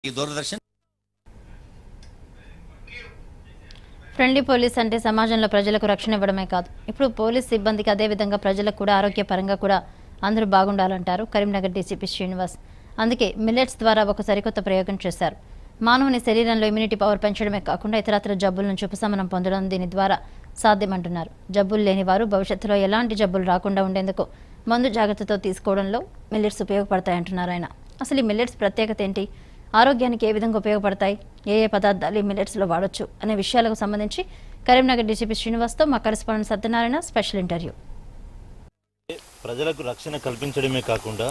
ఈ Doordarshan friendly police అంటే సమాజంలో ప్రజలకు రక్షణ ఇవ్వడమే కాదు ఇప్పుడు పోలీస్ సిబ్బందికి అదేవిధంగా ప్రజలకు కూడా ఆరోగ్యపరంగా కూడా అందరూ బాగుండాలంటారు కరీంనగర్ డీసీపీ శ్రీనివాస్ అందుకే మిల్లెట్స్ ద్వారా ఒక సరికొత్త ప్రయోగం చేశారు మానవుని శరీరంలో ఇమ్యూనిటీ పవర్ పెంచడమే కాకుండా ఇతరత్ర జబ్బుల నుంచి ఉపశమనం పొందడం దీని ద్వారా సాధ్యమంటున్నారు జబ్బులు లేని వారు భవిష్యత్తులో ఎలాంటి జబ్బులు రాకుండా ఉండేందుకు మందు జాగ్రత్తతో తీసుకోవడంలో మిల్లెట్స్ ఉపయోగపడతాయంటున్నారు ఆయన అసలు ఈ మిల్లెట్స్ ప్రత్యేకత ఏంటి ఆరోగ్యానికి ఏ విధంగా ఉపయోగపడతాయి ఏ ఏ పదార్థాలు ఈ మిల్లెట్స్లో వాడొచ్చు అనే విషయాలకు సంబంధించి కరీంనగర్ డీసీపీ శ్రీనివాస్తో మా కరెస్పాండెంట్ సత్యనారాయణ స్పెషల్ ఇంటర్వ్యూ ప్రజలకు రక్షణ కల్పించడమే కాకుండా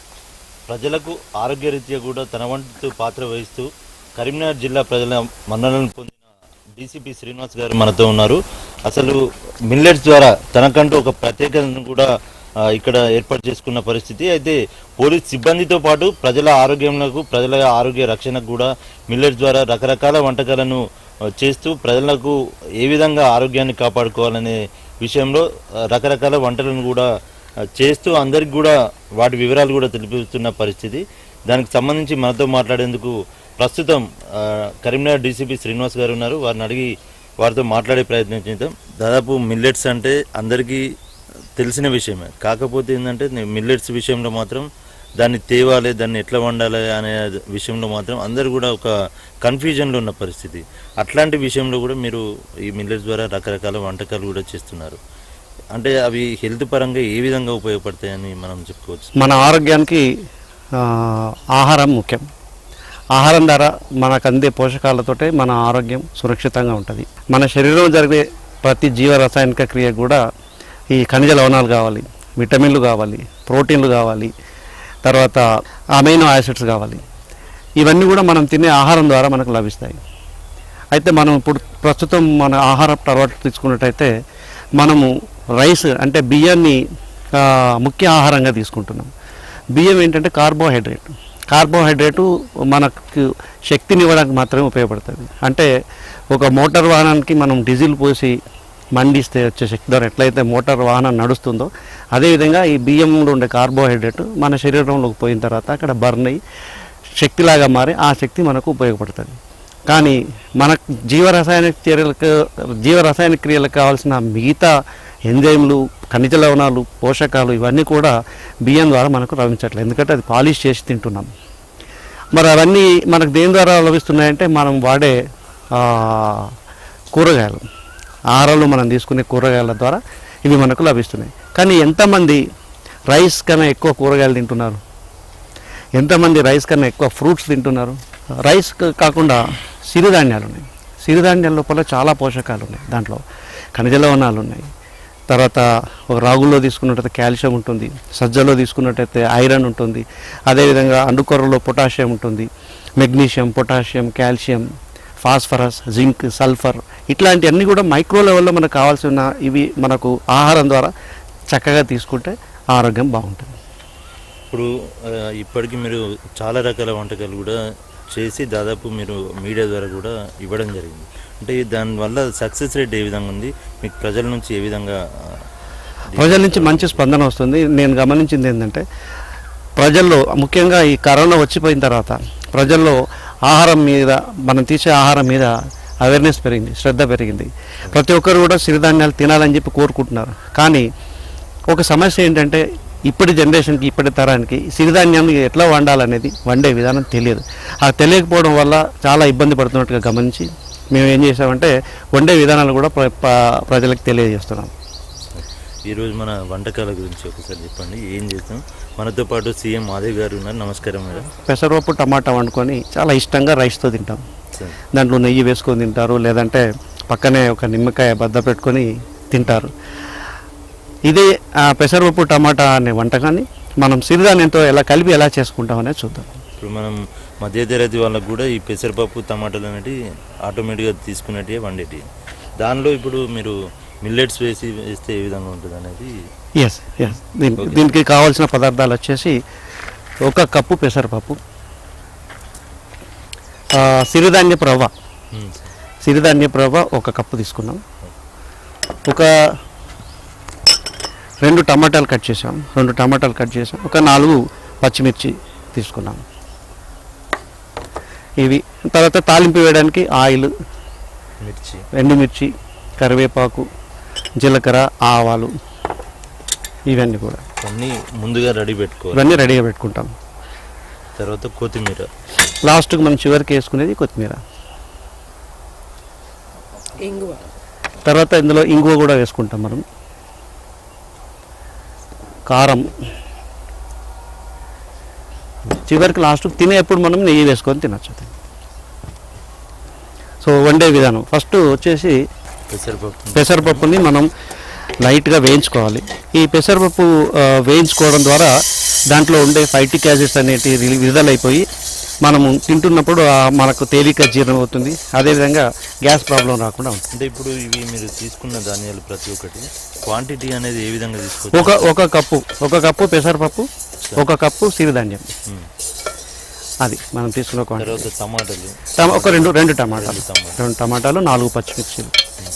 ప్రజలకు ఆరోగ్యరీత్యా కూడా తన వంతు పాత్ర వహిస్తూ కరీంనగర్ జిల్లా ప్రజల మన్ననలను పొందిన డీసీపీ శ్రీనివాస్ గారు మనతో ఉన్నారు అసలు మిల్లెట్స్ ద్వారా తనకంటూ ఒక ప్రత్యేకతను కూడా ఆ, ఇక్కడ ఏర్పాటు చేసుకున్న పరిస్థితి అయితే పోలీస్ సిబ్బందితో పాటు ప్రజల ఆరోగ్యంలకు ప్రజల ఆరోగ్య రక్షణకు కూడా మిల్లెట్స్ ద్వారా రకరకాల వంటకాలను ఆ, చేస్తూ ప్రజలకు ఏ విధంగా ఆరోగ్యాన్ని కాపాడుకోవాలనే విషయంలో ఆ, రకరకాల వంటలను కూడా ఆ, చేస్తూ అందరికి కూడా వాటి వివరాలు కూడా తెలిపిస్తున్న పరిస్థితి దానికి సంబంధించి మనతో మాట్లాడేందుకు ప్రస్తుతం ఆ, కరీంనగర్ డీసీపీ శ్రీనివాస్ గారు ఉన్నారు వారిని అడిగి వారితో మాట్లాడే ప్రయత్నం చేద్దాం దాదాపు మిల్లెట్స్ అంటే అందరికీ తెలిసిన విషయమే కాకపోతే ఏంటంటే మిల్లెట్స్ విషయంలో మాత్రం దాన్ని తేవాలి దాన్ని ఎట్లా వండాలి అనే విషయంలో మాత్రం అందరు కూడా ఒక కన్ఫ్యూజన్లో ఉన్న పరిస్థితి అట్లాంటి విషయంలో కూడా మీరు ఈ మిల్లెట్స్ ద్వారా రకరకాల వంటకాలు కూడా చేస్తున్నారు అంటే అవి హెల్త్ పరంగా ఏ విధంగా ఉపయోగపడతాయని మనం చెప్పుకోవచ్చు మన ఆరోగ్యానికి ఆ, ఆహారం ముఖ్యం ఆహారం ద్వారా మనకు అందే పోషకాలతోటే మన ఆరోగ్యం సురక్షితంగా ఉంటుంది మన శరీరంలో జరిగే ప్రతి జీవ రసాయనిక క్రియ కూడా ఈ ఖనిజ లవణాలు కావాలి విటమిన్లు కావాలి ప్రోటీన్లు కావాలి తర్వాత అమైనో యాసిడ్స్ కావాలి ఇవన్నీ కూడా మనం తినే ఆహారం ద్వారా మనకు లభిస్తాయి అయితే మనం ఇప్పుడు ప్రస్తుతం మన ఆహార అలవాటు తీసుకున్నట్టయితే మనము రైస్ అంటే బియ్యాన్ని ఆ, ముఖ్య ఆహారంగా తీసుకుంటున్నాం బియ్యం ఏంటంటే కార్బోహైడ్రేట్ కార్బోహైడ్రేటు మనకు శక్తిని ఇవ్వడానికి మాత్రమే ఉపయోగపడుతుంది అంటే ఒక మోటార్ వాహనానికి మనం డీజిల్ పోసి మండిస్తే వచ్చే శక్తి ద్వారా ఎట్లయితే మోటార్ వాహనం నడుస్తుందో అదేవిధంగా ఈ బియ్యంలో ఉండే కార్బోహైడ్రేట్ మన శరీరంలోకి పోయిన తర్వాత అక్కడ బర్న్ అయ్యి శక్తిలాగా మారి ఆ శక్తి మనకు ఉపయోగపడుతుంది కానీ మన జీవరసాయనిక చర్యలకు జీవరసాయనిక క్రియలకు కావాల్సిన మిగతా ఎంజైమ్లు ఖనిజ లవణాలు పోషకాలు ఇవన్నీ కూడా బియ్యం ద్వారా మనకు లభించట్లేదు ఎందుకంటే అది పాలిష్ చేసి తింటున్నాం మరి అవన్నీ మనకు దేని ద్వారా లభిస్తున్నాయంటే మనం వాడే ఆ, కూరగాయలు ఆహారంలో మనం తీసుకునే కూరగాయల ద్వారా ఇవి మనకు లభిస్తున్నాయి కానీ ఎంతమంది రైస్ కన్నా ఎక్కువ కూరగాయలు తింటున్నారు ఎంతమంది రైస్ కన్నా ఎక్కువ ఫ్రూట్స్ తింటున్నారు రైస్ క- కాకుండా సిరిధాన్యాలు ఉన్నాయి సిరిధాన్యాల లోపల చాలా పోషకాలు ఉన్నాయి దాంట్లో ఖనిజ లవణాలు ఉన్నాయి తర్వాత ఒక రాగుల్లో తీసుకున్నట్టయితే కాల్షియం ఉంటుంది సజ్జలో తీసుకున్నట్టయితే ఐరన్ ఉంటుంది అదేవిధంగా అండుకొర్రలో పొటాషియం ఉంటుంది magnesium potassium calcium phosphorus zinc sulphur ఇట్లాంటివన్నీ కూడా మైక్రో లెవెల్లో మనకు కావాల్సిన ఇవి మనకు ఆహారం ద్వారా చక్కగా తీసుకుంటే ఆరోగ్యం బాగుంటుంది ఇప్పుడు ఆ, ఇప్పటికీ మీరు చాలా రకాల వంటకాలు కూడా చేసి దాదాపు మీరు మీడియా ద్వారా కూడా ఇవ్వడం జరిగింది అంటే దానివల్ల సక్సెస్ రేట్ ఏ విధంగా ఉంది మీకు ప్రజల నుంచి ఏ విధంగా ఆ, ప్రజల నుంచి మంచి స్పందన వస్తుంది నేను గమనించింది ఏంటంటే ప్రజల్లో ముఖ్యంగా ఈ కరోనా వచ్చిపోయిన తర్వాత ప్రజల్లో ఆహారం మీద మనం తీసే ఆహారం మీద అవేర్నెస్ పెరిగింది శ్రద్ధ పెరిగింది ప్రతి ఒక్కరు కూడా సిరిధాన్యాలు తినాలని చెప్పి కోరుకుంటున్నారు కానీ ఒక సమస్య ఏంటంటే ఇప్పటి జనరేషన్కి ఇప్పటి తరానికి సిరిధాన్యాన్ని ఎట్లా వండాలనేది వండే విధానం తెలియదు ఆ తెలియకపోవడం వల్ల చాలా ఇబ్బంది పడుతున్నట్టుగా గమనించి మేము ఏం చేసామంటే వండే విధానాలు కూడా ప్ర- ప్ర- ప్రజలకు తెలియజేస్తున్నాం ఈరోజు మన వంటకాల గురించి ఒకసారి చెప్పండి ఏం చేస్తాం మనతో పాటు సీఎం మాధవ్ గారు ఉన్నారు నమస్కారం మేడం పెసరపప్పు టమాటా వండుకొని చాలా ఇష్టంగా రైస్తో తింటాం సరే. దాంట్లో నెయ్యి వేసుకొని తింటారు లేదంటే పక్కనే ఒక నిమ్మకాయ బద్ద పెట్టుకొని తింటారు ఇదే ఆ పెసరపప్పు టమాటా అనే వంటకాన్ని మనం సిరిధాన్యంతో ఎలా కలిపి ఎలా చేసుకుంటాం అనేది చూద్దాం ఇప్పుడు మనం మధ్యతరగతి వాళ్ళకు కూడా ఈ పెసరపప్పు టమాటాలు అనేవి ఆటోమేటిక్గా తీసుకునేటివి వండేటివి దానిలో ఇప్పుడు మీరు మిల్లెట్స్ వేసి వేస్తే ఏ విధంగా ఉంటుంది అనేది ఎస్ ఎస్ దీనికి దీనికి కావాల్సిన పదార్థాలు వచ్చేసి ఒక కప్పు పెసరపప్పు ఆ, సిరిధాన్యపు రవ్వ ఉమ్, సిరిధాన్యపు రవ్వ ఒక కప్పు తీసుకున్నాం ఒక రెండు టమాటాలు కట్ చేసాం రెండు టమాటాలు కట్ చేసాం ఒక నాలుగు పచ్చిమిర్చి తీసుకున్నాం ఇవి తర్వాత తాలింపు వేయడానికి ఆయిల్ మిర్చి ఎండుమిర్చి కరివేపాకు జీలకర్ర ఆవాలు ఇవన్నీ కూడా అన్నీ ముందుగా రెడీ పెట్టుకోవాలి ఇవన్నీ రెడీగా పెట్టుకుంటాం తర్వాత కొత్తిమీర లాస్ట్కి మనం చివరికి వేసుకునేది కొత్తిమీర ఇంగువ తర్వాత ఇందులో ఇంగువ కూడా వేసుకుంటాం మనం కారం చివరికి లాస్ట్ తినేప్పుడు మనం నెయ్యి వేసుకొని తినచ్చు సో వండే విధానం ఫస్ట్ వచ్చేసి పెసరపప్పు పెసరపప్పుని మనం లైట్గా వేయించుకోవాలి ఈ పెసరపప్పు ఆ, వేయించుకోవడం ద్వారా దాంట్లో ఉండే ఫైటిక్ యాసిడ్స్ అనేటి రిలి- విడుదలైపోయి మనము తింటున్నప్పుడు ఆ మనకు తేలిక జీర్ణం అవుతుంది అదేవిధంగా గ్యాస్ ప్రాబ్లం రాకుండా ఉంటుంది అంటే ఇప్పుడు ఇవి మీరు తీసుకున్న ధాన్యాలు ప్రతి ఒక్కటి క్వాంటిటీ అనేది ఏ విధంగా తీసుకోవచ్చు ఒక ఒక కప్పు ఒక కప్పు పెసరపప్పు ఒక కప్పు సిరిధాన్యం ఉమ్. అది మనం తీసుకున్న క్వాంటిటీ తర్వాత టమాటాలు టమా- ఒక రెండు రెండు టమాటాలు రెండు టమాటాలు. రెండు టమాటాలు నాలుగు పచ్చిమిర్చిలు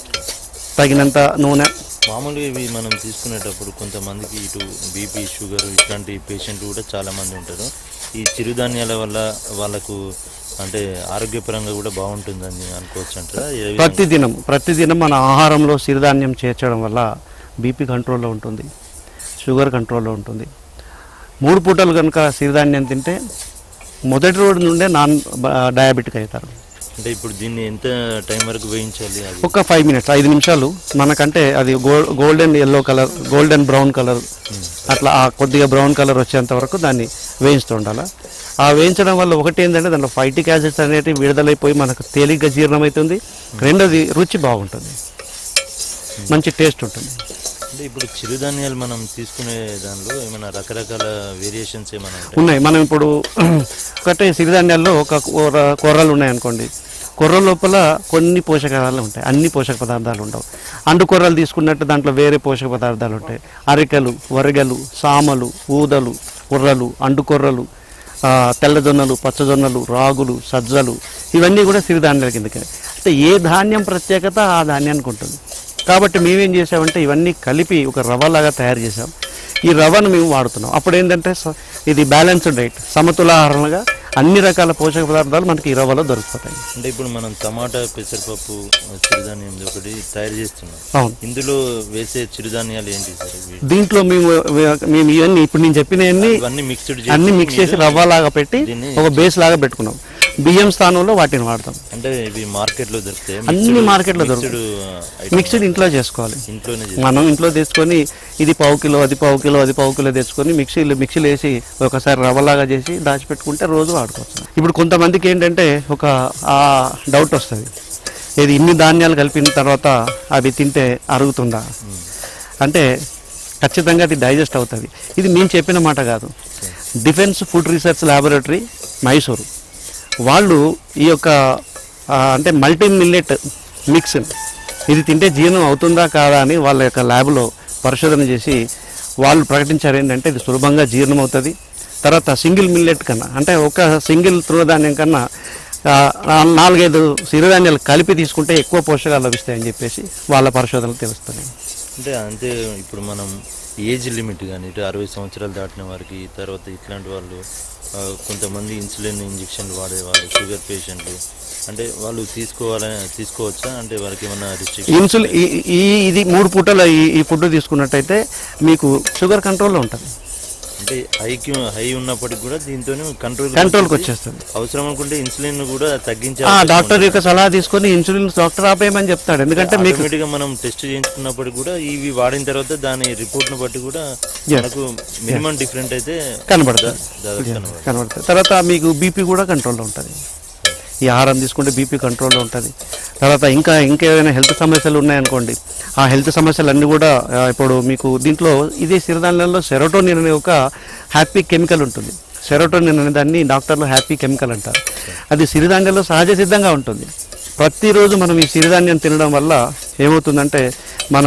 తగినంత నూనె మామూలుగా ఇవి మనం తీసుకునేటప్పుడు కొంతమందికి ఇటు బీపీ షుగర్ ఇట్లాంటి పేషెంట్లు కూడా చాలా మంది ఉంటారు ఈ చిరుధాన్యాల వల్ల వాళ్ళకు అంటే ఆరోగ్యపరంగా కూడా బాగుంటుందని అనుకోవచ్చు అంటారా ఏ విధంగా? ప్రతిదినం ప్రతిదినం మన ఆహారంలో సిరిధాన్యం చేర్చడం వల్ల బీపీ కంట్రోల్లో ఉంటుంది షుగర్ కంట్రోల్లో ఉంటుంది మూడు పూటలు కనుక సిరిధాన్యం తింటే మొదటి రోజు నుండే నాన్ డయాబెటిక్ అవుతారు అంటే ఇప్పుడు దీన్ని ఎంత టైం వరకు వేయించాలి అది ఒక ఫైవ్ మినిట్స్ ఐదు నిమిషాలు మనకంటే అది gold golden yellow colour golden brown colour అట్లా ఆ కొద్దిగా బ్రౌన్ కలర్ వచ్చేంత వరకు దాన్ని వేయిస్తూ ఉండాలి ఆ వేయించడం వల్ల ఒకటి ఏంటంటే దాంట్లో ఫైటిక్ యాసిడ్స్ అనేటివి విడుదలైపోయి మనకు తేలిగ్గా జీర్ణం అవుతుంది రెండోది రుచి బాగుంటుంది మంచి టేస్ట్ ఉంటుంది అంటే ఇప్పుడు చిరుధాన్యాలు మనం తీసుకునే దానిలో ఏమైనా రకరకాల వేరియేషన్స్ ఏమైనా ఉంటాయి ఉన్నాయి మనం ఇప్పుడు ఒకటే సిరిధాన్యాల్లో ఒక కూర కూరలు ఉన్నాయనుకోండి కొర్ర లోపల కొన్ని పోషకాలు ఉంటాయి అన్ని పోషక పదార్థాలు ఉండవు అండు కూరలు తీసుకున్నట్టు దాంట్లో వేరే పోషక పదార్థాలు ఉంటాయి అరికలు వరగలు సామలు ఊదలు కుర్రలు అండు కొర్రలు ఆ, తెల్లజొన్నలు పచ్చజొన్నలు రాగులు సజ్జలు ఇవన్నీ కూడా సిరిధాన్యాల కిందకి అంటే ఏ ధాన్యం ప్రత్యేకత ఆ ధాన్యానికి ఉంటుంది కాబట్టి మేమేం చేసామంటే ఇవన్నీ కలిపి ఒక రవ్వలాగా తయారు చేసాం ఈ రవ్వను మేము వాడుతున్నాం అప్పుడు ఏంటంటే స- ఇది బ్యాలెన్స్డ్ డైట్ సమతులాహారంగా అన్ని రకాల పోషక పదార్థాలు మనకి ఈ రవ్వలో దొరికిపోతాయి అంటే ఇప్పుడు మనం టమాటా పెసరపప్పు చిరుధాన్యం ఒకటి తయారు చేస్తున్నాం అవును ఇందులో వేసే చిరుధాన్యాలు ఏంటి సార్ ఇవి? దీంట్లో మేము మేము ఇవన్నీ ఇప్పుడు నేను చెప్పినవన్నీ ఇవన్నీ మిక్స్డ్ అన్ని మిక్స్ చేసి రవ్వలాగా పెట్టి దీన్ని ఒక బేస్ లాగా పెట్టుకున్నాం బియ్యం స్థానంలో వాటిని వాడతాం అంటే ఇవి మార్కెట్ లో దొరుకుతాయి అన్ని మార్కెట్లో దొరుకుతాయి. మిక్స్డ్ ఇంట్లో చేసుకోవాలి ఇంట్లోనే చేస్తాం. మనం ఇంట్లో తెచ్చుకొని ఇది పావు కిలో అది పావు కిలో అది పావు కిలో తెచ్చుకొని మిక్సీలో మిక్సీలో వేసి ఒకసారి రవ్వలాగా చేసి దాచిపెట్టుకుంటే రోజు వాడుకోవచ్చు ఇప్పుడు కొంతమందికి ఏంటంటే ఒక ఆ డౌట్ వస్తుంది ఇది ఇన్ని ధాన్యాలు కలిపిన తర్వాత అవి తింటే అరుగుతుందా అంటే ఖచ్చితంగా అది డైజెస్ట్ అవుతుంది ఇది నేను చెప్పిన మాట కాదు defence food research laboratory Mysuru వాళ్ళు ఈ యొక్క ఆ, అంటే మల్టీ మిల్లెట్ మిక్స్ ఇది తింటే జీర్ణం అవుతుందా కాదా అని వాళ్ళ యొక్క ల్యాబ్లో పరిశోధన చేసి వాళ్ళు ప్రకటించారు ఏంటంటే ఇది సులభంగా జీర్ణం అవుతుంది తర్వాత సింగిల్ మిల్లెట్ కన్నా అంటే ఒక సింగిల్ తృణధాన్యం కన్నా ఆ, నా- నాలుగైదు సిరిధాన్యాలు కలిపి తీసుకుంటే ఎక్కువ పోషకాలు లభిస్తాయని చెప్పేసి వాళ్ళ పరిశోధనలు తెలుస్తున్నాయి అంటే అంతే ఇప్పుడు మనం ఏజ్ లిమిట్ కానీ ఇటు అరవై సంవత్సరాలు దాటిన వారికి తర్వాత ఇట్లాంటి వాళ్ళు ఆ, కొంతమంది ఇన్సులిన్ ఇంజెక్షన్లు వాడేవాళ్ళు షుగర్ పేషెంట్లు అంటే వాళ్ళు తీసుకోవాలని తీసుకోవచ్చా అంటే వాళ్ళకి ఏమన్నా రిస్ట్రిక్షన్ ఇన్సులిన్ ఈ- ఈ ఇది మూడు పూటల ఈ ఈ ఫుడ్ తీసుకున్నట్టయితే మీకు షుగర్ కంట్రోల్లో ఉంటుంది అంటే హైకి హై ఉన్నప్పటికి కూడా దీంతో కంట్రోల్ కంట్రోల్కి వచ్చేస్తుంది అవసరం అనుకుంటే ఇన్సులిన్ కూడా తగ్గించే ఆ, డాక్టర్ యొక్క సలహా తీసుకొని ఇన్సులిన్ డాక్టర్ ఆపేయమని చెప్తాడు ఎందుకంటే మీకు ఆటోమేటిక్ గా మనం టెస్ట్ చేయించుకున్నప్పటికి కూడా ఇవి వాడిన తర్వాత దాని రిపోర్ట్ ను బట్టి కూడా మనకు మినిమం డిఫరెంట్ అయితే కనబడుతుంది దాదాపు కనబడుతుంది. కనబడుతుంది తర్వాత మీకు బీపీ కూడా కంట్రోల్లో ఉంటుంది ఈ ఆహారం తీసుకుంటే బీపీ కంట్రోల్లో ఉంటుంది తర్వాత ఇంకా ఇంకేమైనా హెల్త్ సమస్యలు ఉన్నాయనుకోండి ఆ హెల్త్ సమస్యలన్నీ కూడా ఆ, ఇప్పుడు మీకు దీంట్లో ఇదే సిరిధాన్యాల్లో సెరోటోనిన్ అనే ఒక హ్యాపీ కెమికల్ ఉంటుంది సెరోటోనిన్ అనే దాన్ని డాక్టర్లు హ్యాపీ కెమికల్ అంటారు అది సిరిధాన్యాల్లో సహజ సిద్ధంగా ఉంటుంది ప్రతిరోజు మనం ఈ సిరిధాన్యం తినడం వల్ల ఏమవుతుందంటే మన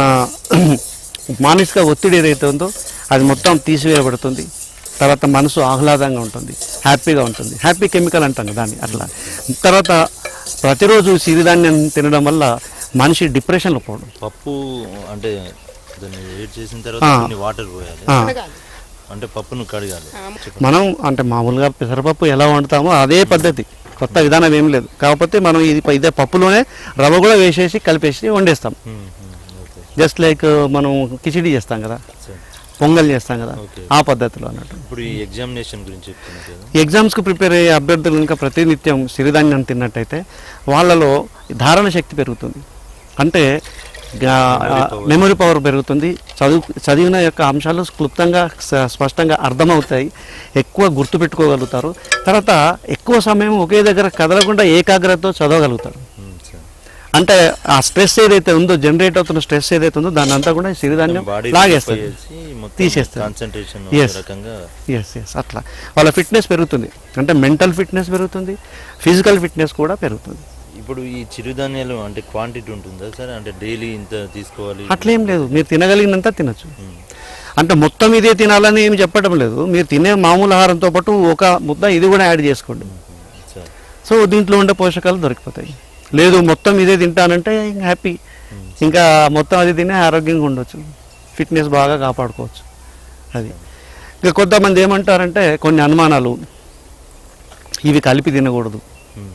మానసిక ఒత్తిడి ఏదైతే ఉందో అది మొత్తం తీసివేయబడుతుంది తర్వాత మనసు ఆహ్లాదంగా ఉంటుంది హ్యాపీగా ఉంటుంది హ్యాపీ కెమికల్ అంటాం కదా దాన్ని అట్లా తర్వాత ప్రతిరోజు సిరిధాన్యం తినడం వల్ల మనిషి డిప్రెషన్లో పోవడం పప్పు అంటే దాన్ని వేడి చేసిన తర్వాత ఆ. కొన్ని వాటర్ పోయాలి ఆ, అంటే పప్పును కడగాలి మనం అంటే మామూలుగా పెసరపప్పు ఎలా వండుతామో అదే పద్ధతి కొత్త విధానం ఏం లేదు కాకపోతే మనం ఇది ఇదే పప్పులోనే రవ్వ కూడా వేసేసి కలిపేసి వండేస్తాం మ్మ్, మ్మ్, ఓకే జస్ట్ లైక్ మనం కిచిడి చేస్తాం కదా సార్ పొంగల్ చేస్తాం కదా ఓకే. ఆ పద్ధతిలో అన్నట్టు ఇప్పుడు ఈ ఎగ్జామినేషన్ గురించి చెప్తున్నారు కదా ఈ ఎగ్జామ్స్కి ప్రిపేర్ అయ్యే అభ్యర్థులు ఇంకా ప్రతినిత్యం సిరిధాన్యం తిన్నట్టయితే వాళ్ళలో ధారణ శక్తి పెరుగుతుంది అంటే మెమరీ పవర్ పెరుగుతుంది చదువు చదివిన యొక్క అంశాలు క్లుప్తంగా స- స్పష్టంగా అర్థమవుతాయి ఎక్కువ గుర్తుపెట్టుకోగలుగుతారు తర్వాత ఎక్కువ సమయం ఒకే దగ్గర కదలకుండా ఏకాగ్రతతో చదవగలుగుతారు మ్మ్, సార్ అంటే ఆ స్ట్రెస్ ఏదైతే ఉందో జనరేట్ అవుతున్న స్ట్రెస్ ఏదైతే ఉందో దాన్ని అంతా కూడా ఈ సిరిధాన్యం బాడీ లాగేస్తుంది తీసేస్తుంది. Concentration Yes. రకంగా ఎస్ ఎస్ అట్లా వాళ్ళ ఫిట్నెస్ పెరుగుతుంది అంటే మెంటల్ ఫిట్నెస్ పెరుగుతుంది ఫిజికల్ ఫిట్నెస్ కూడా పెరుగుతుంది ఇప్పుడు ఈ చిరుధాన్యాలు అంటే క్వాంటిటీ ఉంటుందా సార్ అంటే డైలీ ఇంత తీసుకోవాలి అట్లేం లేదు మీరు తినగలిగినంత తినచ్చు మ్మ్. అంటే మొత్తం ఇదే తినాలని ఏమి చెప్పడం లేదు మీరు తినే మామూలు ఆహారంతో పాటు ఒక ముద్ద ఇది కూడా యాడ్ చేసుకోండి సార్ సో దీంట్లో ఉండే పోషకాలు దొరికిపోతాయి లేదు మొత్తం ఇదే తింటానంటే ఇంకా హ్యాపీ ఇంకా మొత్తం అది తినే ఆరోగ్యంగా ఉండొచ్చు ఫిట్నెస్ బాగా కాపాడుకోవచ్చు అది ఇంకా కొంతమంది ఏమంటారంటే కొన్ని అనుమానాలు ఇవి కలిపి తినకూడదు మ్మ్.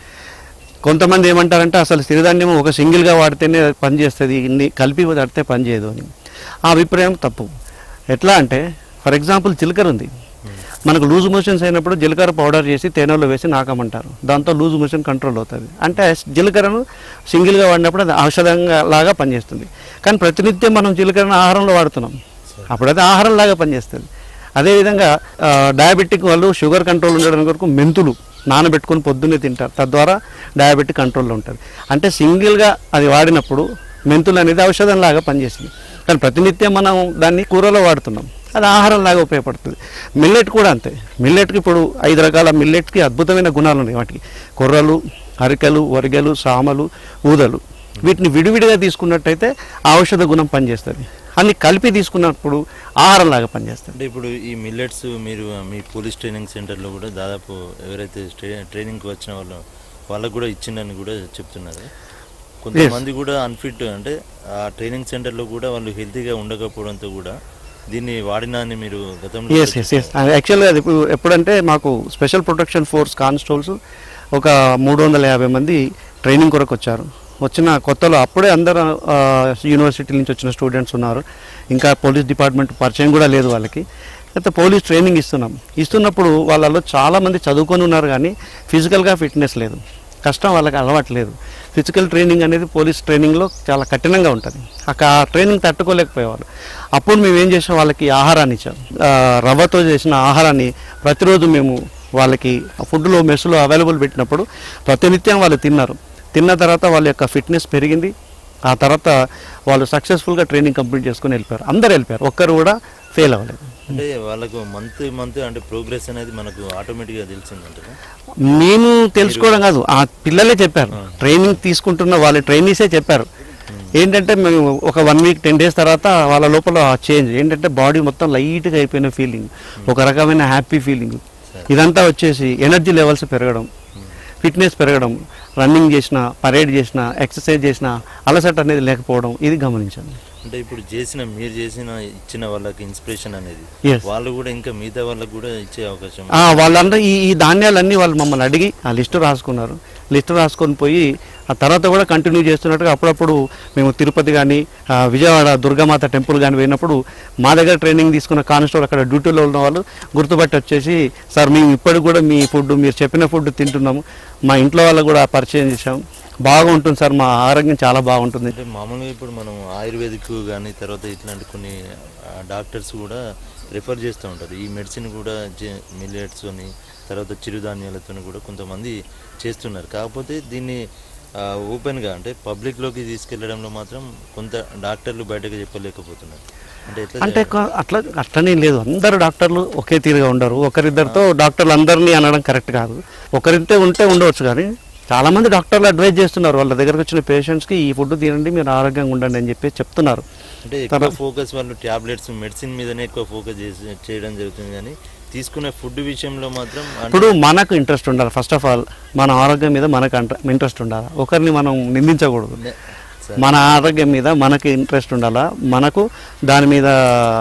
కొంతమంది ఏమంటారంటే అసలు సిరిధాన్యం ఒక సింగిల్గా వాడితేనే పనిచేస్తుంది ఇన్ని కలిపి వాడితే పనిచేయదు అని ఆ అభిప్రాయం తప్పు ఎట్లా అంటే ఫర్ ఎగ్జాంపుల్ జీలకర్ర ఉంది మనకు లూజ్ మోషన్స్ అయినప్పుడు జీలకర్ర పౌడర్ చేసి తేనెలో వేసి నాకమంటారు దాంతో లూజ్ మోషన్ కంట్రోల్ అవుతుంది అంటే జీలకర్రను సింగిల్గా వాడినప్పుడు అది ఔషధంగా లాగా పనిచేస్తుంది కానీ ప్రతినిత్యం మనం జీలకర్రను ఆహారంలో వాడుతున్నాం అప్పుడైతే ఆహారం లాగా పనిచేస్తుంది అదేవిధంగా ఆ, డయాబెటిక్ వాళ్ళు షుగర్ కంట్రోల్ ఉండడానికి వరకు మెంతులు నానబెట్టుకొని పొద్దున్నే తింటారు తద్వారా డయాబెటిక్ కంట్రోల్లో ఉంటుంది అంటే సింగిల్గా అది వాడినప్పుడు మెంతులు అనేది ఔషధం లాగా పనిచేస్తుంది కానీ ప్రతినిత్యం మనం దాన్ని కూరలో వాడుతున్నాం అది ఆహారం లాగా ఉపయోగపడుతుంది మిల్లెట్ కూడా అంతే మిల్లెట్కి ఇప్పుడు ఐదు రకాల మిల్లెట్కి అద్భుతమైన గుణాలు ఉన్నాయి వాటికి కొర్రలు అరికెలు వరిగెలు సామలు ఊదలు వీటిని విడివిడిగా తీసుకున్నట్టయితే ఆ ఔషధ గుణం పనిచేస్తుంది అన్ని కలిపి తీసుకున్నప్పుడు ఆహారం లాగా పనిచేస్తుంది అంటే ఇప్పుడు ఈ మిల్లెట్స్ మీరు మీ పోలీస్ ట్రైనింగ్ సెంటర్లో కూడా దాదాపు ఎవరైతే ట్రై- ట్రైనింగ్కి వచ్చిన వాళ్ళు వాళ్ళకు కూడా ఇచ్చిందని కూడా చెప్తున్నారు కొంతమంది కూడా అన్ఫిట్ అంటే ఆ ట్రైనింగ్ సెంటర్లో కూడా వాళ్ళు హెల్తీగా ఉండకపోవడంతో కూడా దీన్ని వాడినా అని మీరు గతంలో ఎస్ ఎస్ ఎస్ యాక్చువల్గా అది ఇప్పుడు ఎప్పుడంటే మాకు స్పెషల్ ప్రొటెక్షన్ ఫోర్స్ కానిస్టేబుల్స్ ఒక మూడు వందల యాభై మంది ట్రైనింగ్ కొరకు వచ్చారు వచ్చిన కొత్తలో అప్పుడే అందరు ఆ, యూనివర్సిటీ నుంచి వచ్చిన స్టూడెంట్స్ ఉన్నారు ఇంకా పోలీస్ డిపార్ట్మెంట్ పరిచయం కూడా లేదు వాళ్ళకి అయితే పోలీస్ ట్రైనింగ్ ఇస్తున్నాం ఇస్తున్నప్పుడు వాళ్ళలో చాలామంది చదువుకొని ఉన్నారు కానీ ఫిజికల్గా ఫిట్నెస్ లేదు కష్టం వాళ్ళకి అలవాటు లేదు ఫిజికల్ ట్రైనింగ్ అనేది పోలీస్ ట్రైనింగ్లో చాలా కఠినంగా ఉంటుంది అక్కడ ఆ ట్రైనింగ్ తట్టుకోలేకపోయేవాళ్ళు అప్పుడు మేము ఏం చేసాం వాళ్ళకి ఆహారాన్ని ఇచ్చాం ఆ, రవ్వతో చేసిన ఆహారాన్ని ప్రతిరోజు మేము వాళ్ళకి ఫుడ్లో మెస్సులో అవైలబుల్ పెట్టినప్పుడు ప్రతినిత్యం వాళ్ళు తిన్నారు తిన్న తర్వాత వాళ్ళ యొక్క ఫిట్నెస్ పెరిగింది ఆ తర్వాత వాళ్ళు సక్సెస్ఫుల్గా ట్రైనింగ్ కంప్లీట్ చేసుకుని వెళ్ళిపోయారు అందరు వెళ్ళిపోయారు ఒక్కరు కూడా ఫెయిల్ అవ్వలేదు అంటే వాళ్ళకు మంత్ మంత్ అంటే ప్రోగ్రెస్ అనేది మనకు ఆటోమేటిక్గా తెలిసిందంటారా మేము తెలుసుకోవడం కాదు ఆ పిల్లలే చెప్పారు ట్రైనింగ్ తీసుకుంటున్న వాళ్ళ ట్రైనీసే చెప్పారు ఏంటంటే మేము ఒక వన్ వీక్ టెన్ డేస్ తర్వాత వాళ్ళ లోపల చేంజ్ ఏంటంటే బాడీ మొత్తం లైట్గా అయిపోయిన ఫీలింగ్ ఒక రకమైన హ్యాపీ ఫీలింగ్ ఇదంతా వచ్చేసి ఎనర్జీ లెవెల్స్ పెరగడం ఫిట్నెస్ పెరగడం రన్నింగ్ చేసిన పరేడ్ చేసిన ఎక్సర్సైజ్ చేసిన అలసట అనేది లేకపోవడం ఇది గమనించాను అంటే ఇప్పుడు చేసిన మీరు చేసిన ఇచ్చిన వాళ్ళకి ఇన్స్పిరేషన్ అనేది Yes. వాళ్ళు కూడా ఇంకా మిగతా వాళ్ళకి కూడా ఇచ్చే అవకాశం ఆ, వాళ్ళందరూ ఈ ఈ ధాన్యాలన్నీ వాళ్ళు మమ్మల్ని అడిగి ఆ లిస్టు రాసుకున్నారు లిస్టు రాసుకొని పోయి ఆ తర్వాత కూడా కంటిన్యూ చేస్తున్నట్టుగా అప్పుడప్పుడు మేము తిరుపతి కానీ విజయవాడ దుర్గామాత టెంపుల్ కానీ పోయినప్పుడు మా దగ్గర ట్రైనింగ్ తీసుకున్న కానిస్టేబుల్ అక్కడ డ్యూటీలో ఉన్న వాళ్ళు గుర్తుపట్టి వచ్చేసి సార్ మేము ఇప్పటికి కూడా మీ ఫుడ్ మీరు చెప్పిన ఫుడ్ తింటున్నాము మా ఇంట్లో వాళ్ళకు కూడా పరిచయం చేసాం బాగుంటుంది సార్ మా ఆరోగ్యం చాలా బాగుంటుంది అంటే మామూలుగా ఇప్పుడు మనం ఆయుర్వేదిక్ కానీ తర్వాత ఇట్లాంటి కొన్ని డాక్టర్స్ కూడా రిఫర్ చేస్తూ ఉంటారు ఈ మెడిసిన్ కూడా మిల్లెట్స్ అని తర్వాత చిరుధాన్యాలతో కూడా కొంతమంది చేస్తున్నారు కాకపోతే దీన్ని ఆ, ఓపెన్గా అంటే పబ్లిక్లోకి తీసుకెళ్లడంలో మాత్రం కొంత డాక్టర్లు బయటకు చెప్పలేకపోతున్నారు అంటే ఎట్లా అంటే కొ- అట్లా అట్లనే లేదు అందరు డాక్టర్లు ఒకే తీరుగా ఉండరు ఒకరిద్దరితో డాక్టర్లు అందరినీ అనడం కరెక్ట్ కాదు ఒకరితే ఉంటే ఉండవచ్చు కానీ చాలా మంది డాక్టర్లు అడ్వైజ్ చేస్తున్నారు వాళ్ళ దగ్గరకు వచ్చిన పేషెంట్స్కి ఈ ఫుడ్ తినండి మీరు ఆరోగ్యంగా ఉండండి అని చెప్పి చెప్తున్నారు అంటే ఎక్కువ ఫోకస్ వాళ్ళు టాబ్లెట్స్ మెడిసిన్ మీదనే ఎక్కువ ఫోకస్ చేసి చేయడం జరుగుతుంది కానీ తీసుకునే ఫుడ్ విషయంలో మాత్రం అంటే ఇప్పుడు మనకు ఇంట్రెస్ట్ ఉండాలి ఫస్ట్ ఆఫ్ ఆల్ మన ఆరోగ్యం మీద మనకు ఇంట్రెస్ట్ ఉండాలి ఒకరిని మనం నిందించకూడదు నే- సరే. మన ఆరోగ్యం మీద మనకి ఇంట్రెస్ట్ ఉండాలా మనకు దాని మీద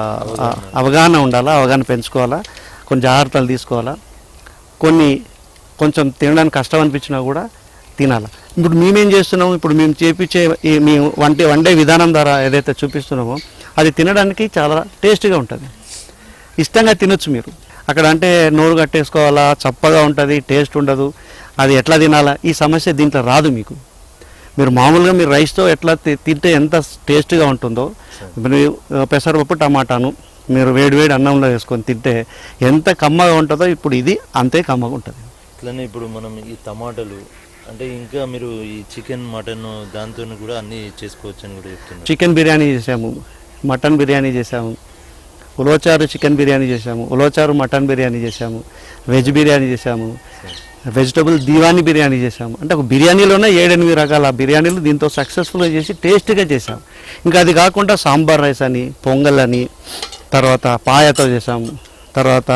ఆ, అవగాహన ఉండాలా అవగాహన పెంచుకోవాలా కొన్ని జాగ్రత్తలు తీసుకోవాలా కొన్ని కొంచెం తినడానికి కష్టం అనిపించినా కూడా తినాలి ఇప్పుడు మేమేం చేస్తున్నాము ఇప్పుడు మేము చేపించే ఈ మేము వంటే వండే విధానం ద్వారా ఏదైతే చూపిస్తున్నామో అది తినడానికి చాలా టేస్ట్గా ఉంటుంది ఇష్టంగా తినొచ్చు మీరు అక్కడ అంటే నోరు కట్టేసుకోవాలా చప్పగా ఉంటుంది టేస్ట్ ఉండదు అది ఎట్లా తినాలా ఈ సమస్య దీంట్లో రాదు మీకు మీరు మామూలుగా మీరు రైస్తో ఎట్లా తి- తింటే ఎంత టేస్ట్గా ఉంటుందో మీరు ఆ, పెసరపప్పు టమాటాను మీరు వేడి వేడి అన్నంలో వేసుకొని తింటే ఎంత కమ్మగా ఉంటుందో ఇప్పుడు ఇది అంతే కమ్మగా ఉంటుంది అట్లనే ఇప్పుడు మనం ఈ టమాటాలు అంటే ఇంకా మీరు ఈ చికెన్ మటన్ దాంతో కూడా అన్ని చేసుకోవచ్చు అని కూడా చెప్తున్నారు చికెన్ బిర్యానీ చేసాము మటన్ బిర్యానీ చేసాము ఉలోచారు చికెన్ బిర్యానీ చేసాము ఉలోచారు మటన్ బిర్యానీ చేసాము వెజ్ బిర్యానీ చేసాము వెజిటబుల్ దీవాని బిర్యానీ చేసాము అంటే ఒక బిర్యానీలోనే ఏడెనిమిది రకాల బిర్యానీలు దీంతో సక్సెస్ఫుల్గా చేసి టేస్ట్గా చేసాము ఇంకా అది కాకుండా సాంబార్ రైస్ అని పొంగల్ అని తర్వాత పాయతో చేసాము తర్వాత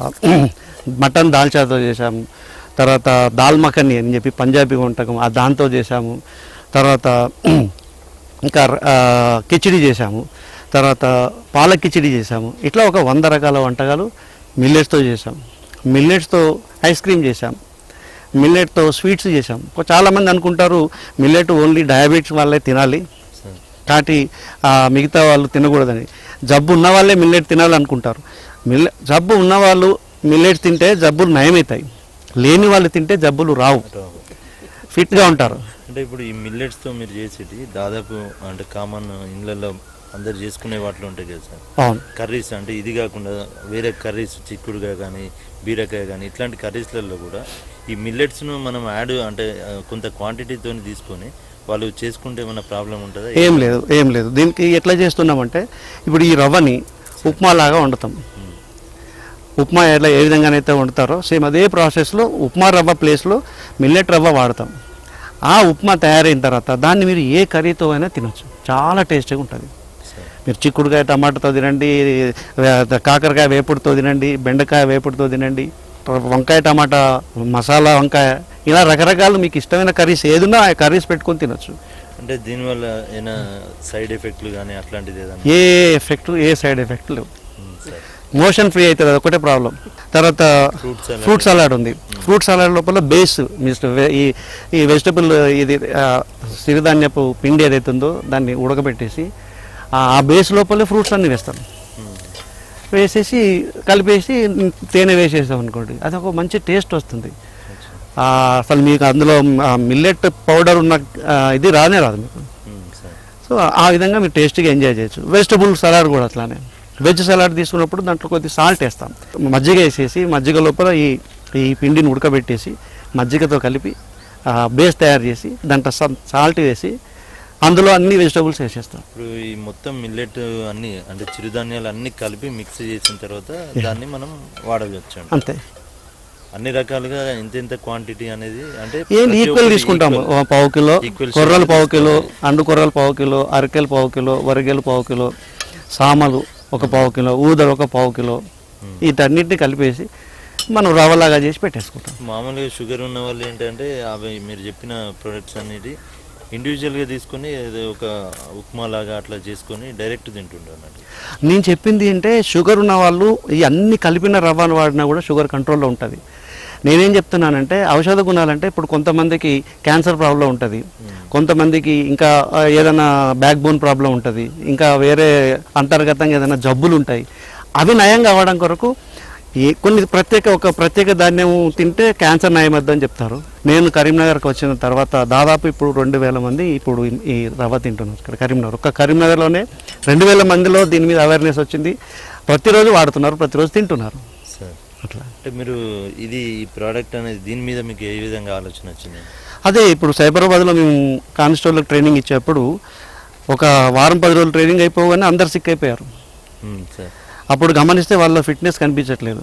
మటన్ దాల్చాతో చేసాము తర్వాత దాల్ మఖని అని చెప్పి పంజాబీ వంటకం ఆ దాంతో చేసాము తర్వాత ఇంకా ఆ, కిచిడి చేసాము తర్వాత పాల కిచిడి చేసాము ఇట్లా ఒక వంద రకాల వంటకాలు మిల్లెట్స్తో చేసాం మిల్లెట్స్తో ఐస్ క్రీమ్ చేసాం మిల్లెట్తో స్వీట్స్ చేసాం కొ- చాలామంది అనుకుంటారు మిల్లెట్ ఓన్లీ డయాబెటీస్ వాళ్ళే తినాలి సార్ కాబట్టి ఆ, మిగతా వాళ్ళు తినకూడదని జబ్బు ఉన్న వాళ్ళే మిల్లెట్ తినాలనుకుంటారు మిల్లె జబ్బు ఉన్నవాళ్ళు మిల్లెట్స్ తింటే జబ్బులు నయమవుతాయి లేని వాళ్ళు తింటే జబ్బులు రావు అటు ఫిట్గా ఉంటారు అంటే ఇప్పుడు ఈ మిల్లెట్స్తో మీరు చేసేటి దాదాపు అంటే కామన్ ఇళ్ళల్లో అందరు చేసుకునే వాటిలో ఉంటాయి కదా సార్ అవును కర్రీస్ అంటే ఇది కాకుండా వేరే కర్రీస్ చిక్కుడుగా కానీ బీరకాయ కానీ ఇట్లాంటి కర్రీస్లలో కూడా ఈ మిల్లెట్స్ను మనం యాడ్ అంటే ఆ, కొంత క్వాంటిటీతో తీసుకొని వాళ్ళు చేసుకుంటే ఏమైనా ప్రాబ్లం ఉంటుందా ఏం లేదు ఏం లేదు దీనికి ఎట్లా చేస్తున్నామంటే ఇప్పుడు ఈ రవ్వని ఉప్మా లాగా వండుతాం ఉప్మా ఎలా ఏ విధంగానైతే వండుతారో సేమ్ అదే ప్రాసెస్లో ఉప్మా రవ్వ ప్లేస్లో మిల్లెట్ రవ్వ వాడతాం ఆ ఉప్మా తయారైన తర్వాత దాన్ని మీరు ఏ కర్రీతో అయినా తినొచ్చు చాలా టేస్టీగా ఉంటుంది సార్ మీరు చిక్కుడుకాయ టమాటాతో తినండి వే- కాకరకాయ వేపుడుతో తినండి బెండకాయ వేపుడుతో తినండి వంకాయ టమాటా మసాలా వంకాయ ఇలా రకరకాలు మీకు ఇష్టమైన కర్రీస్ ఏదున్నా ఆ కర్రీస్ పెట్టుకొని తినొచ్చు అంటే దీనివల్ల ఏమైనా సైడ్ ఎఫెక్ట్లు కానీ అట్లాంటిది ఏదైనా ఏ ఎఫెక్ట్ ఏ సైడ్ ఎఫెక్ట్ లేవు ఉమ్, సార్ మోషన్ ఫ్రీ అవుతుంది అది ఒకటే ప్రాబ్లం తర్వాత Fruit salad. ఫ్రూట్ సలాడ్ ఉంది ఫ్రూట్ సలాడ్ లోపల బేస్ మిస్టర్ వే- ఈ ఈ వెజిటబుల్ ఇది ఆ, సిరిధాన్యపు పిండి ఏదైతే ఉందో దాన్ని ఉడకబెట్టేసి ఆ ఆ బేస్ లోపలే ఫ్రూట్స్ అన్ని వేస్తాం ఉమ్, వేసేసి కలిపేసి తేనె వేసేసాం అనుకోండి అది ఒక మంచి టేస్ట్ వస్తుంది అచ్చా. ఆ, అసలు మీకు అందులో మిల్లెట్ పౌడర్ ఉన్న ఆ, ఇది రానే రాదు మీకు ఉమ్, సార్ సో ఆ విధంగా మీరు టేస్టీగా ఎంజాయ్ చేయొచ్చు వెజిటబుల్ సలాడ్ కూడా అట్లానే వెజ్ సలాడ్ తీసుకున్నప్పుడు దాంట్లో కొద్ది సాల్ట్ వేస్తాం మజ్జిగ వేసేసి మజ్జిగ లోపల ఈ ఈ పిండిని ఉడకబెట్టేసి మజ్జిగతో కలిపి ఆ, బేస్ తయారు చేసి దాంట్లో సాల్ట్ వేసి అందులో అన్ని వెజిటబుల్స్ వేసేస్తాం ఇప్పుడు ఈ మొత్తం మిల్లెట్ అన్ని అంటే చిరుధాన్యాలు అన్ని కలిపి మిక్స్ చేసిన తర్వాత దాన్ని మనం వాడవచ్చు అంతే అన్ని రకాలుగా ఎంత ఎంత క్వాంటిటీ అనేది అంటే ఏం ప్రతి ఈక్వల్ ఒక్కటి తీసుకుంటాము equal. ఓ పావు కిలో Equal కొర్రలు share పావు కిలో తీసుకోవాలి. అండు కొర్రలు పావు కిలో అరకెలు పావు కిలో వరిగెలు పావు కిలో సామలు ఒక పావు కిలో ఊదలు ఒక పావు కిలో వీటన్నిటిని కలిపేసి మనం రవ్వలాగా చేసి పెట్టేసుకుంటాం మామూలుగా షుగర్ ఉన్న వాళ్ళు ఏంటంటే అవి మీరు చెప్పిన ప్రొడక్ట్స్ అనేది ఇండివిజువల్గా తీసుకొని ఏదో ఒక ఉప్మా లాగా అట్లా చేసుకొని డైరెక్ట్ తింటుండే అన్నట్టు నేను చెప్పింది అంటే షుగర్ ఉన్న వాళ్ళు ఈ అన్ని కలిపిన రవ్వను వాడినా కూడా షుగర్ కంట్రోల్లో ఉంటుంది నేనేం చెప్తున్నానంటే ఔషధ గుణాలంటే ఇప్పుడు కొంతమందికి క్యాన్సర్ ప్రాబ్లం ఉంటుంది కొంతమందికి ఇంకా ఆ, ఏదైనా బ్యాక్ బోన్ ప్రాబ్లం ఉంటుంది ఇంకా వేరే అంతర్గతంగా ఏదైనా జబ్బులు ఉంటాయి అవి నయం కావడం కొరకు ఈ కొన్ని ప్రత్యేక ఒక ప్రత్యేక ధాన్యం తింటే క్యాన్సర్ నయమద్దని చెప్తారు నేను కరీంనగర్కి వచ్చిన తర్వాత దాదాపు ఇప్పుడు రెండు వేల మంది ఇప్పుడు ఈ- ఈ రవ్వ తింటున్నారు ఇక్కడ కరీంనగర్ ఒక్క కరీంనగర్లోనే రెండు వేల మందిలో దీని మీద అవేర్నెస్ వచ్చింది ప్రతిరోజు వాడుతున్నారు ప్రతిరోజు తింటున్నారు సార్ అట్లా అంటే మీరు ఇది ఈ ప్రోడక్ట్ అనేది దీని మీద మీకు ఏ విధంగా ఆలోచన వచ్చింది అదే ఇప్పుడు సైబరాబాద్లో మేము కానిస్టేబుల్కి ట్రైనింగ్ ఇచ్చేప్పుడు ఒక వారం పది రోజులు ట్రైనింగ్ అయిపోగానే అందరు సిక్ అయిపోయారు ఉమ్, సార్ అప్పుడు గమనిస్తే వాళ్ళ ఫిట్నెస్ కనిపించట్లేదు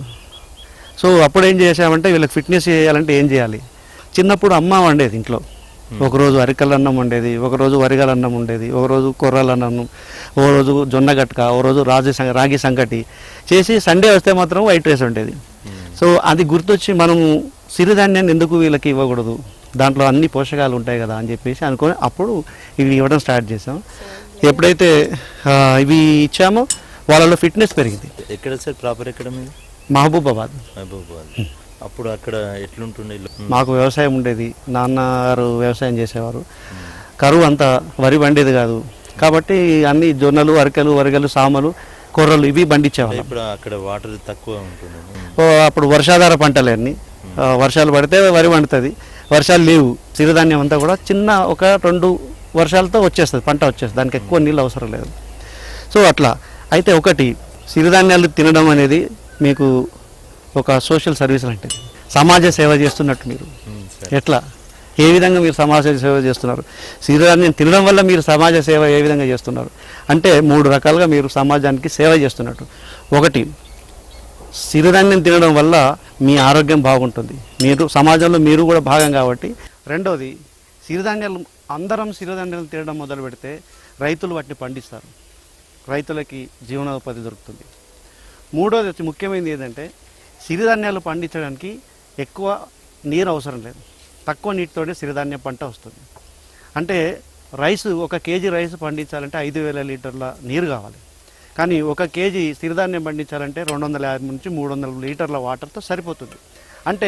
సో అప్పుడు ఏం చేసామంటే వీళ్ళకి ఫిట్నెస్ చేయాలంటే ఏం చేయాలి చిన్నప్పుడు అమ్మ వండేది ఇంట్లో ఒకరోజు అరికల అన్నం వండేది ఒకరోజు వరిగల అన్నం ఉండేది ఒకరోజు కొర్రల అన్నం ఓ రోజు జొన్న గట్క ఓ రోజు రాజు సంగ రాగి సంగటి చేసి సండే వస్తే మాత్రం వైట్ రైస్ ఉండేది సో అది గుర్తొచ్చి మనము సిరిధాన్యాన్ని ఎందుకు వీళ్ళకి ఇవ్వకూడదు దాంట్లో అన్ని పోషకాలు ఉంటాయి కదా అని చెప్పేసి అనుకొని అప్పుడు ఇవి ఇవ్వడం స్టార్ట్ చేసాం ఎప్పుడైతే ఆ, ఇవి ఇచ్చామో వాళ్ళలో ఫిట్నెస్ పెరిగింది ఎక్కడ సార్ ప్రాపర్ ఎక్కడ మీరు మహబూబాబాద్ మహబూబాబాద్ అప్పుడు అక్కడ ఎట్లుంటుండే ఇల్లు? ఉమ్. మాకు వ్యవసాయం ఉండేది నాన్నగారు వ్యవసాయం చేసేవారు కరువు అంతా వరి పండేది కాదు కాబట్టి అన్ని జొన్నలు అరికెలు వరిగలు సామలు కొర్రలు ఇవి అంటే పండించేవాళ్ళం ఇప్పుడు అక్కడ వాటర్ తక్కువ ఉంటుంది ఉమ్. ఓ, అప్పుడు వర్షాధార పంటలే అన్ని ఆ, వర్షాలు పడితే వరి పండుతుంది వర్షాలు లేవు సిరిధాన్యం అంతా కూడా చిన్న ఒక రెండు వర్షాలతో వచ్చేస్తుంది పంట వచ్చేస్తుంది దానికి ఎక్కువ నీళ్ళు అవసరం లేదు సో అట్లా అయితే ఒకటి సిరిధాన్యాలు తినడం అనేది మీకు ఒక సోషల్ సర్వీస్ లాంటిది సమాజ సేవ చేస్తున్నట్టు మీరు ఉమ్, సరే ఎట్లా ఏ విధంగా మీరు సమాజ సేవ చేస్తున్నారు సిరిధాన్యం తినడం వల్ల మీరు సమాజ సేవ ఏ విధంగా చేస్తున్నారు అంటే మూడు రకాలుగా మీరు సమాజానికి సేవ చేస్తున్నట్టు ఒకటి సిరిధాన్యం తినడం వల్ల మీ ఆరోగ్యం బాగుంటుంది మీరు సమాజంలో మీరు కూడా భాగం కాబట్టి రెండోది సిరిధాన్యాలు అందరం సిరిధాన్యాలు తినడం మొదలు పెడితే రైతులు వాటిని పండిస్తారు రైతులకి జీవనోపాధి దొరుకుతుంది మూడోది వచ్చి ముఖ్యమైనది ఏంటంటే సిరిధాన్యాలు పండించడానికి ఎక్కువ నీరు అవసరం లేదు తక్కువ నీటితోనే సిరిధాన్యం పంట వస్తుంది అంటే రైస్ ఒక కేజీ రైస్ పండించాలంటే ఐదు వేల లీటర్ల నీరు కావాలి కానీ ఒక కేజీ సిరిధాన్యం పండించాలంటే రెండు వందల యాభై నుంచి మూడు వందల లీటర్ల వాటర్తో సరిపోతుంది అంటే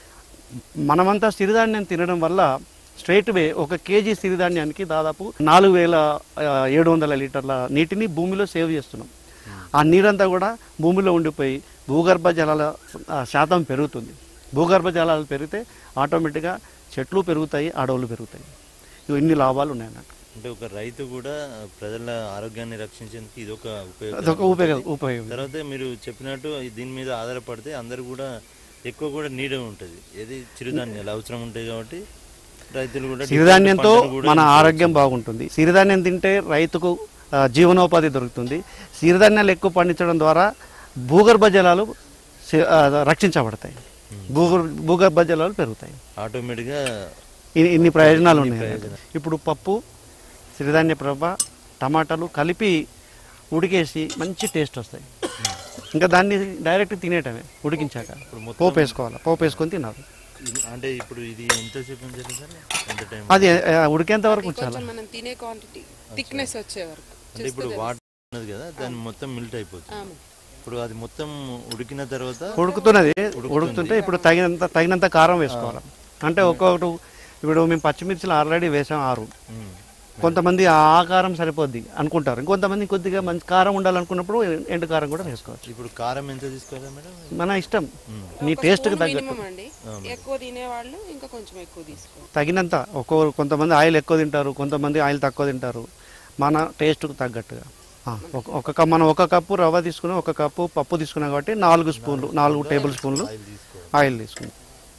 మనమంతా సిరిధాన్యం తినడం వల్ల స్ట్రైట్ వే ఒక కేజీ సిరిధాన్యానికి దాదాపు నాలుగు వేల ఏడు వందల లీటర్ల నీటిని భూమిలో సేవ్ చేస్తున్నాం ఆ నీరంతా కూడా భూమిలో ఉండిపోయి భూగర్భ జలాల ఆ, శాతం పెరుగుతుంది భూగర్భ జలాలు పెరిగితే ఆటోమేటిక్గా చెట్లు పెరుగుతాయి అడవులు పెరుగుతాయి ఇవి ఇన్ని లాభాలు ఉన్నాయి అన్నట్టు అంటే ఒక రైతు కూడా ప్రజల ఆరోగ్యాన్ని రక్షించేందుకు ఇది ఒక అదొక ఉపయోగం ఉపయోగం ఉపయోగం తర్వాత మీరు చెప్పినట్టు దీని మీద ఆధారపడితే అందరు కూడా ఎక్కువ కూడా నీడ ఉంటుంది ఏది చిరుధాన్యాలు అవసరం ఉంటాయి కాబట్టి రైతులు కూడా సిరిధాన్యంతో different పంటలు కూడా మన వేసుకోవచ్చు. ఆరోగ్యం బాగుంటుంది సిరిధాన్యం తింటే రైతుకు ఆ, జీవనోపాధి దొరుకుతుంది సిరిధాన్యాలు ఎక్కువ పండించడం ద్వారా భూగర్భ జలాలు సి- ఆ, రక్షించబడతాయి భూగర్భ భూగర్భ జలాలు పెరుగుతాయి ఆటోమేటిక్గా ఇన్ని- ఇన్ని ప్రయోజనాలు ఉన్నాయి ప్రయోజనాలు. ఇప్పుడు పప్పు సిరిధాన్య ప్రభ టమాటాలు కలిపి ఉడికేసి మంచి టేస్ట్ వస్తాయి ఇంకా దాన్ని డైరెక్ట్ తినేటమే ఉడికించాక ఇప్పుడు మొత్తం పోపు వేసుకోవాలి పోపు వేసుకొని తినాలి ఇది- అంటే ఇప్పుడు ఇది ఎంతసేపు ఉంచాలి సార్ ఎంత టైం అది ఆ, ఉడికేంత వరకు అది ఉంచాలి కొంచెం మనం తినే క్వాంటిటీ థిక్నెస్ వచ్చే వరకు అంటే ఇప్పుడు వాటర్ ఉన్నది కదా దాన్ని మొత్తం మిల్ట్ అయిపోతుంది ఆమె. ఇప్పుడు అది మొత్తం ఉడికిన తర్వాత ఉడుకుతున్నది ఉడుకుతుంటే ఇప్పుడు తగినంత తగినంత కారం వేసుకోవాలి అంటే ఒక్కొక్కటి ఇప్పుడు మేము పచ్చిమిర్చిలు ఆల్రెడీ వేసాం ఆరు ఉమ్, కొంతమంది ఆ కారం సరిపోద్ది అనుకుంటారు ఇంకొంతమంది కొద్దిగా మంచి కారం ఉండాలనుకున్నప్పుడు ఎండు కారం కూడా వేసుకోవచ్చు ఇప్పుడు కారం ఎంత తీసుకోవాలా మేడం మన ఇష్టం ఉమ్, మీ ఒక టేస్ట్కి స్పూన్ తగ్గట్టు మినిమం అండి ఎక్కువ తినేవాళ్ళు ఇంకా కొంచెం ఎక్కువ తీసుకోవాలి తగినంత ఒక్కో కొంతమంది ఆయిల్ ఎక్కువ తింటారు కొంతమంది ఆయిల్ తక్కువ తింటారు మన టేస్ట్కు తగ్గట్టుగా ఆ, ఒక- ఒక కప్ మనం ఒక కప్పు రవ్వ తీసుకున్నాం ఒక కప్పు పప్పు తీసుకున్నాం కాబట్టి నాలుగు స్పూన్లు నాలుగు టేబుల్ స్పూన్లు ఆయిల్ తీసుకోవాలి ఆయిల్ తీసుకున్నాం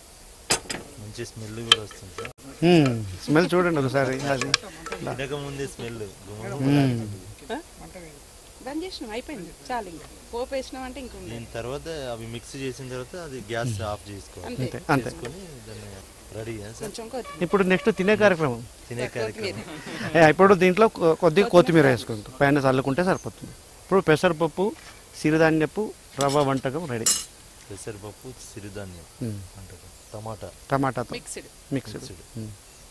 మంచి స్మెల్ కూడా వస్తుంది సార్ స్మెల్ చూడండి ఒకసారి అది తినక ముందే స్మెల్ మ్మ్. బంద్ చేసినాం అయిపోయింది చాలు ఇంకా పోపు వేసినాం అంటే ఇంక ఉండదు దీని తర్వాత అవి మిక్స్ చేసిన తర్వాత అది గ్యాస్ ఆఫ్ చేసుకోవాలి అంతే అంతే అంతే చేసుకొని దాన్ని రెడీ సార్ కొంచెం కొత్తిమీర ఇప్పుడు నెక్స్ట్ తినే కార్యక్రమం తినే కార్యక్రమం ఏ, ఇప్పుడు దీంట్లో కొ- కొద్దిగా కొత్తిమీర వేసుకుంటాం పైన చల్లుకుంటే సరిపోతుంది ఇప్పుడు పెసరపప్పు సిరిధాన్యపు రవ్వ వంటకం రెడీ పెసరపప్పు సిరిధాన్యం అంటారు టమాటా టమాటాతో మిక్స్డ్ మిక్స్డ్ మిక్స్డ్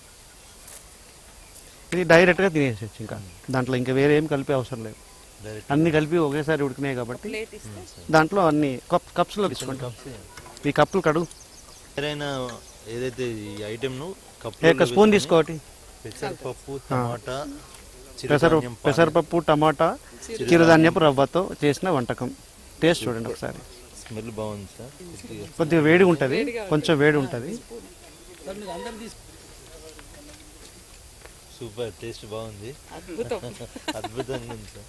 ఇది డైరెక్ట్గా తినేసేచ్చు ఇంకా దాంట్లో ఇంకా వేరే ఏం కలిపే అవసరం లేదు డైరెక్ట్ అన్ని కలిపి ఒకేసారి ఉడికినాయి కాబట్టి ప్లేట్ ఇస్తే దాంట్లో అన్ని కప్ కప్స్లో తీసుకుంటాం ఈ కప్పులు కడుగు ఏదైనా ఏదైతే ఈ ఐటెం ను ఏ, ఒక స్పూన్ తీసుకోటి పెసరపప్పు టమాటా పెసర చిరుధాన్యం పాలు. పెసరపప్పు టమాటా చిరుధాన్యపు రవ్వతో చేసిన వంటకం టేస్ట్ చూడండి ఒకసారి స్మెల్ బాగుంది సార్ కొద్దిగా కొద్దిగా వేడి ఉంటుంది కొంచెం వేడి ఉంటుంది సూపర్ టేస్ట్ బాగుంది అద్భుతం అద్భుతంగా ఉంది సార్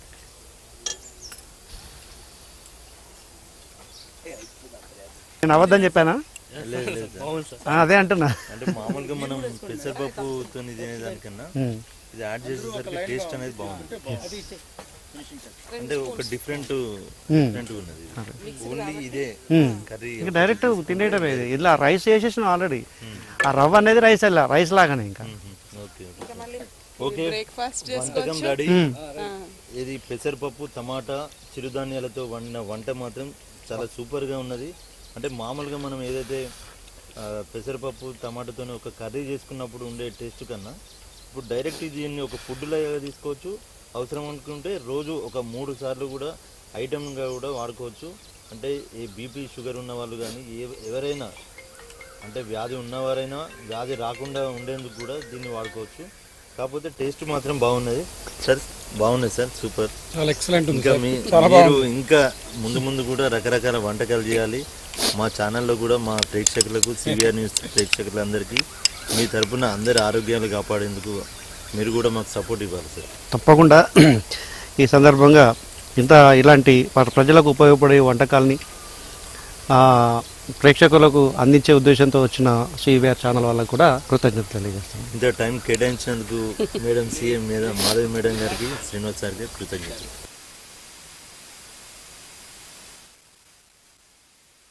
నేను అబద్ధం చెప్పానా లేదు లేదు సార్. ఆ, అదే అంటున్నా అంటే మామూలుగా మనం పెసరపప్పుతో తినేదానికన్నా ఉమ్. ఇది యాడ్ చేసేసరికి టేస్ట్ అనేది బాగుంది అంటే ఒక డిఫరెంట్ డిఫరెంట్ ఉన్నది ఓన్లీ ఇదే ఉమ్. కర్రీ ఇంకా డైరెక్ట్ తినేయటమే ఇది ఇలా రైస్ వేసేసిన ఆల్రెడీ ఆ రవ్వ అనేది రైస్ అలా రైస్ లాగానే ఇంకా ఓకే ఓకే ఇంకా మళ్ళీ ఓకే బ్రేక్ఫాస్ట్ వంటకం చేసుకోవచ్చు రెడీ ఆ, ఇది పెసరపప్పు టమాటా చిరుధాన్యాలతో వండిన వంట మాత్రం చాలా సూపర్గా ఉన్నది అంటే మామూలుగా మనం ఏదైతే ఆ, పెసరపప్పు టమాటాతో ఒక కర్రీ చేసుకున్నప్పుడు ఉండే టేస్ట్ కన్నా ఇప్పుడు డైరెక్ట్ దీన్ని ఒక ఫుడ్ లాగా తీసుకోవచ్చు అవసరం అనుకుంటే రోజు ఒక మూడు సార్లు కూడా ఐటమ్గా కూడా వాడుకోవచ్చు అంటే ఈ బీపీ షుగర్ ఉన్న వాళ్ళు కానీ ఏ ఎవరైనా అంటే వ్యాధి ఉన్నవారైనా వ్యాధి రాకుండా ఉండేందుకు కూడా దీన్ని వాడుకోవచ్చు కాకపోతే టేస్ట్ మాత్రం బాగున్నది సార్ బాగున్నది సార్ సూపర్ చాలా ఎక్సలెంట్ ఉంది ఇంకా సార్ మీ చాలా మీరు బాగుంది ఇంకా ముందు ముందు కూడా రకరకాల వంటకాలు చేయాలి మా ఛానల్లో కూడా మా ప్రేక్షకులకు సివిఆర్ న్యూస్ ప్రేక్షకులందరికీ మీ తరపున అందరి ఆరోగ్యాలు కాపాడేందుకు మీరు కూడా మాకు సపోర్ట్ ఇవ్వాలి సార్ తప్పకుండా ఈ సందర్భంగా ఇంత ఇలాంటి ప్ర- ప్రజలకు ఉపయోగపడే వంటకాల్ని ఆ, ప్రేక్షకులకు అందించే ఉద్దేశంతో వచ్చిన శ్రీవిఆర్ ఛానల్ వాళ్ళకు కూడా కృతజ్ఞతలు తెలియజేస్తాను ఇంత టైం కేటాయించినందుకు madam CM madam Madhavi madam గారికి శ్రీనివాస్ సార్కి కృతజ్ఞతలు